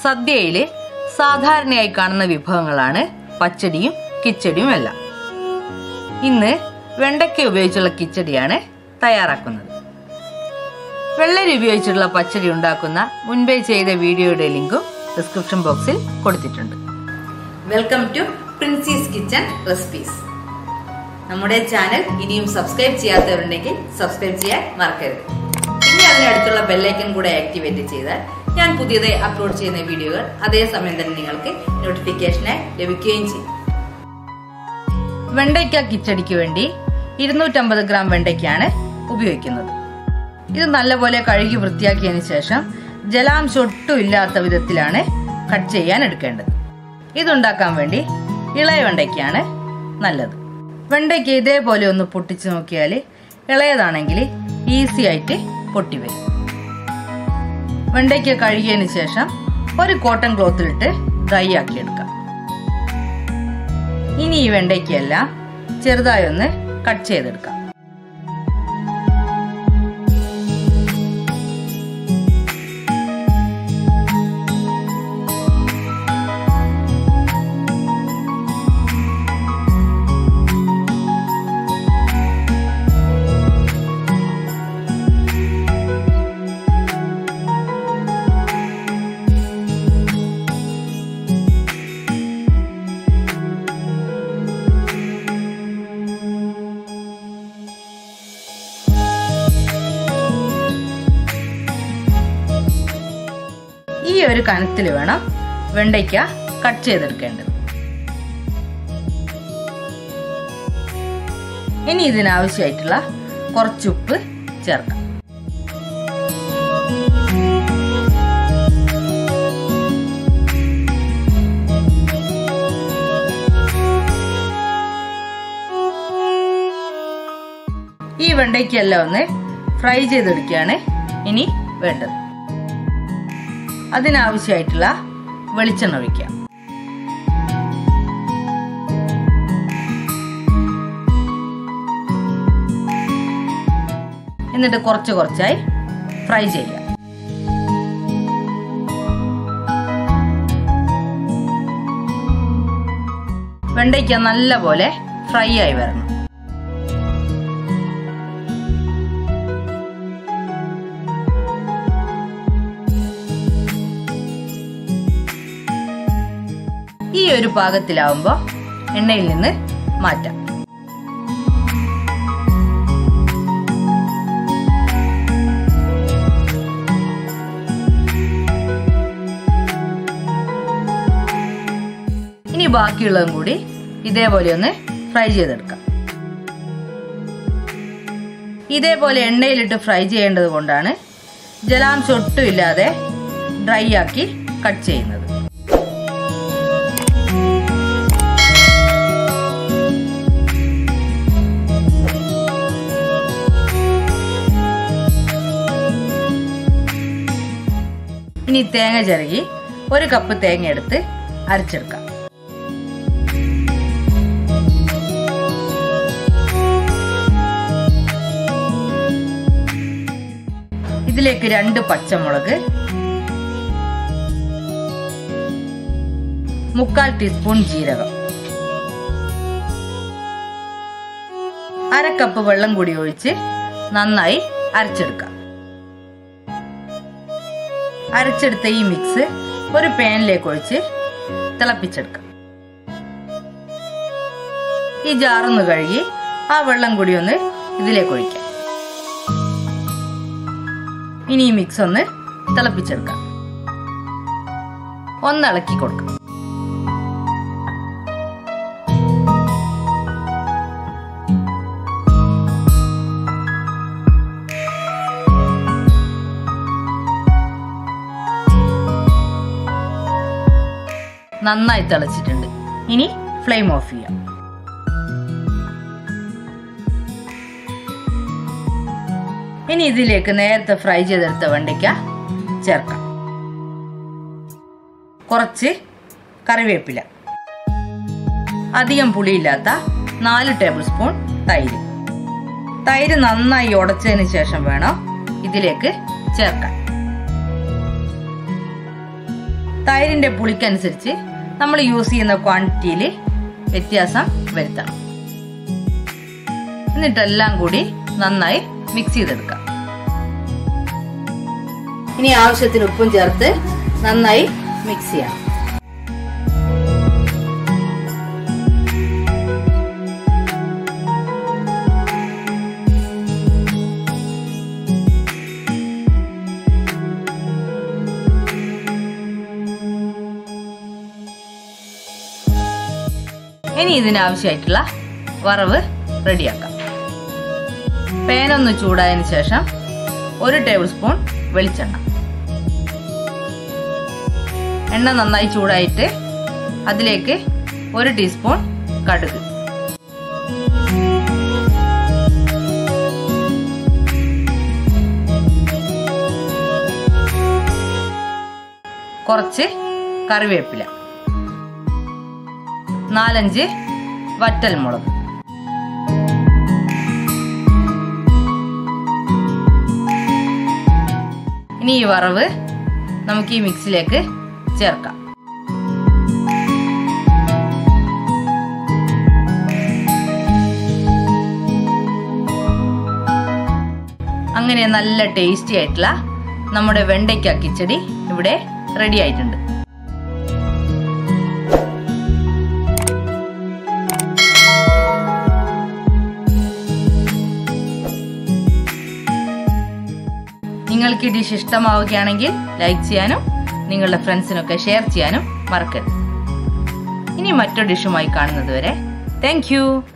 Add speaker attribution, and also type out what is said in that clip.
Speaker 1: സദ്യയിൽ സാധാരണയായി കാണുന്ന വിഭവങ്ങളാണ് പച്ചടിയും കിച്ചടിയും എല്ലാം ഇന്ന് വെണ്ടയ്ക്ക ഉപയോഗിച്ചുള്ള കിച്ചടിയാണ് തയ്യാറാക്കുന്നത് വെള്ളരി ഉപയോഗിച്ചുള്ള പച്ചടി ഉണ്ടാക്കുന്ന മുൻപേ ചെയ്ത വീഡിയോയുടെ ലിങ്കും ഡിസ്ക്രിപ്ഷൻ ബോക്സിൽ കൊടുത്തിട്ടുണ്ട് welcome to Princy's kitchen recipes നമ്മുടെ ചാനൽ ഇനിയും സബ്സ്ക്രൈബ് ചെയ്യാത്തവരുണ്ടെങ്കിൽ സബ്സ്ക്രൈബ് ചെയ്യാൻ മറക്കരുത് പിന്നെ അതിനടുത്തുള്ള ബെല്ലൈക്കൻ കൂടെ ആക്ടിവേറ്റ് ചെയ്താൽ ഞാൻ പുതിയതായി അപ്ലോഡ് ചെയ്യുന്ന വീഡിയോകൾ അതേസമയം തന്നെ നിങ്ങൾക്ക് നോട്ടിഫിക്കേഷനായി ലഭിക്കുകയും ചെയ്യും വെണ്ടയ്ക്ക കിച്ചടിക്ക് വേണ്ടി ഇരുന്നൂറ്റമ്പത് ഗ്രാം വെണ്ടയ്ക്കാണ് ഉപയോഗിക്കുന്നത് ഇത് നല്ലപോലെ കഴുകി വൃത്തിയാക്കിയതിന് ശേഷം ജലാംശം ഒട്ടും ഇല്ലാത്ത വിധത്തിലാണ് കട്ട് ചെയ്യാൻ എടുക്കേണ്ടത് ഇതുണ്ടാക്കാൻ വേണ്ടി ഇളയ വെണ്ടയ്ക്കാണ് നല്ലത് വെണ്ടയ്ക്ക് ഇതേപോലെ ഒന്ന് പൊട്ടിച്ച് നോക്കിയാൽ ഇളയതാണെങ്കിൽ ഈസി ആയിട്ട് പൊട്ടി വരും വെണ്ടയ്ക്ക കഴുകിയതിന് ശേഷം ഒരു കോട്ടൺ ക്ലോത്തിലിട്ട് ഡ്രൈ ആക്കി എടുക്കാം ഇനി ഈ വെണ്ടയ്ക്കെല്ലാം ചെറുതായി ഒന്ന് കട്ട് ചെയ്തെടുക്കാം ഈ ഒരു കനത്തിൽ വേണം വെണ്ടയ്ക്ക കട്ട് ചെയ്തെടുക്കേണ്ടത് ഇനി ഇതിനാവശ്യമായിട്ടുള്ള കുറച്ച് ഉപ്പ് ചേർക്കാം ഈ വെണ്ടയ്ക്കെല്ലാം ഒന്ന് ഫ്രൈ ചെയ്തെടുക്കുകയാണ് ഇനി വേണ്ടത് അതിനാവശ്യമായിട്ടുള്ള വെളിച്ചെണ്ണ ഒഴിക്കാം എന്നിട്ട് കുറച്ച് കുറച്ചായി ഫ്രൈ ചെയ്യാം വെണ്ടയ്ക്ക നല്ല പോലെ ഫ്രൈ ആയി വരണം ഈ ഒരു പാകത്തിലാവുമ്പോൾ എണ്ണയിൽ നിന്ന് മാറ്റാം ഇനി ബാക്കിയുള്ളതും കൂടി ഇതേപോലെ ഒന്ന് ഫ്രൈ ചെയ്തെടുക്കാം ഇതേപോലെ എണ്ണയിലിട്ട് ഫ്രൈ ചെയ്യേണ്ടത് കൊണ്ടാണ് ജലാംശം ഒട്ടും ഇല്ലാതെ ഡ്രൈ ആക്കി കട്ട് ചെയ്യുന്നത് ഇനി തേങ്ങ ചിരകി ഒരു കപ്പ് തേങ്ങ എടുത്ത് അരച്ചെടുക്കാം ഇതിലേക്ക് രണ്ട് പച്ചമുളക് മുക്കാൽ ടീസ്പൂൺ ജീരകം അര കപ്പ് വെള്ളം കൂടി ഒഴിച്ച് നന്നായി അരച്ചെടുക്കാം അരച്ചെടുത്ത ഈ മിക്സ് ഒരു പാനിലേക്ക് ഒഴിച്ച് തിളപ്പിച്ചെടുക്കാം ഈ ജാറൊന്ന് കഴുകി ആ വെള്ളം കൂടി ഒന്ന് ഇതിലേക്ക് ഒഴിക്കാം ഇനി ഈ മിക്സ് ഒന്ന് തിളപ്പിച്ചെടുക്കാം ഒന്ന് ഇളക്കി കൊടുക്കാം നന്നായി തിളച്ചിട്ടുണ്ട് ഇനി ഫ്ലെയിം ഓഫ് ചെയ്യാം ഇനി ഇതിലേക്ക് നേരത്തെ ഫ്രൈ ചെയ്തെടുത്ത വെണ്ടയ്ക്ക ചേർക്കാം കുറച്ച് കറിവേപ്പില അധികം പുളിയില്ലാത്ത നാല് ടേബിൾ സ്പൂൺ തൈര് തൈര് നന്നായി ഉടച്ചതിന് ശേഷം വേണം ഇതിലേക്ക് ചേർക്കാൻ തൈരിന്റെ പുളിക്കനുസരിച്ച് നമ്മൾ യൂസ് ചെയ്യുന്ന ക്വാണ്ടിറ്റിയിൽ വ്യത്യാസം വരുത്തണം എന്നിട്ടെല്ലാം കൂടി നന്നായി മിക്സ് ചെയ്തെടുക്കാം ഇനി ആവശ്യത്തിന് ഉപ്പും ചേർത്ത് നന്നായി മിക്സ് ചെയ്യാം ഇനി ഇതിനാവശ്യമായിട്ടുള്ള വറവ് റെഡിയാക്കാം പേനൊന്ന് ചൂടായതിനു ശേഷം ഒരു ടേബിൾ സ്പൂൺ വെളിച്ചെണ്ണ എണ്ണ നന്നായി ചൂടായിട്ട് അതിലേക്ക് ഒരു ടീസ്പൂൺ കടുക് കുറച്ച് കറിവേപ്പില നാലഞ്ച് വറ്റൽ മുളക് ഇനി ഈ വറവ് നമുക്ക് ഈ മിക്സിലേക്ക് ചേർക്കാം അങ്ങനെ നല്ല ടേസ്റ്റി ആയിട്ടുള്ള നമ്മുടെ വെണ്ടയ്ക്ക കിച്ചടി ഇവിടെ റെഡി ആയിട്ടുണ്ട് നിങ്ങൾക്ക് ഈ ഡിഷ് ഇഷ്ടമാവുകയാണെങ്കിൽ ലൈക്ക് ചെയ്യാനും നിങ്ങളുടെ ഫ്രണ്ട്സിനൊക്കെ ഷെയർ ചെയ്യാനും മറക്കരുത് ഇനി മറ്റൊരു ഡിഷുമായി കാണുന്നത് വരെ താങ്ക്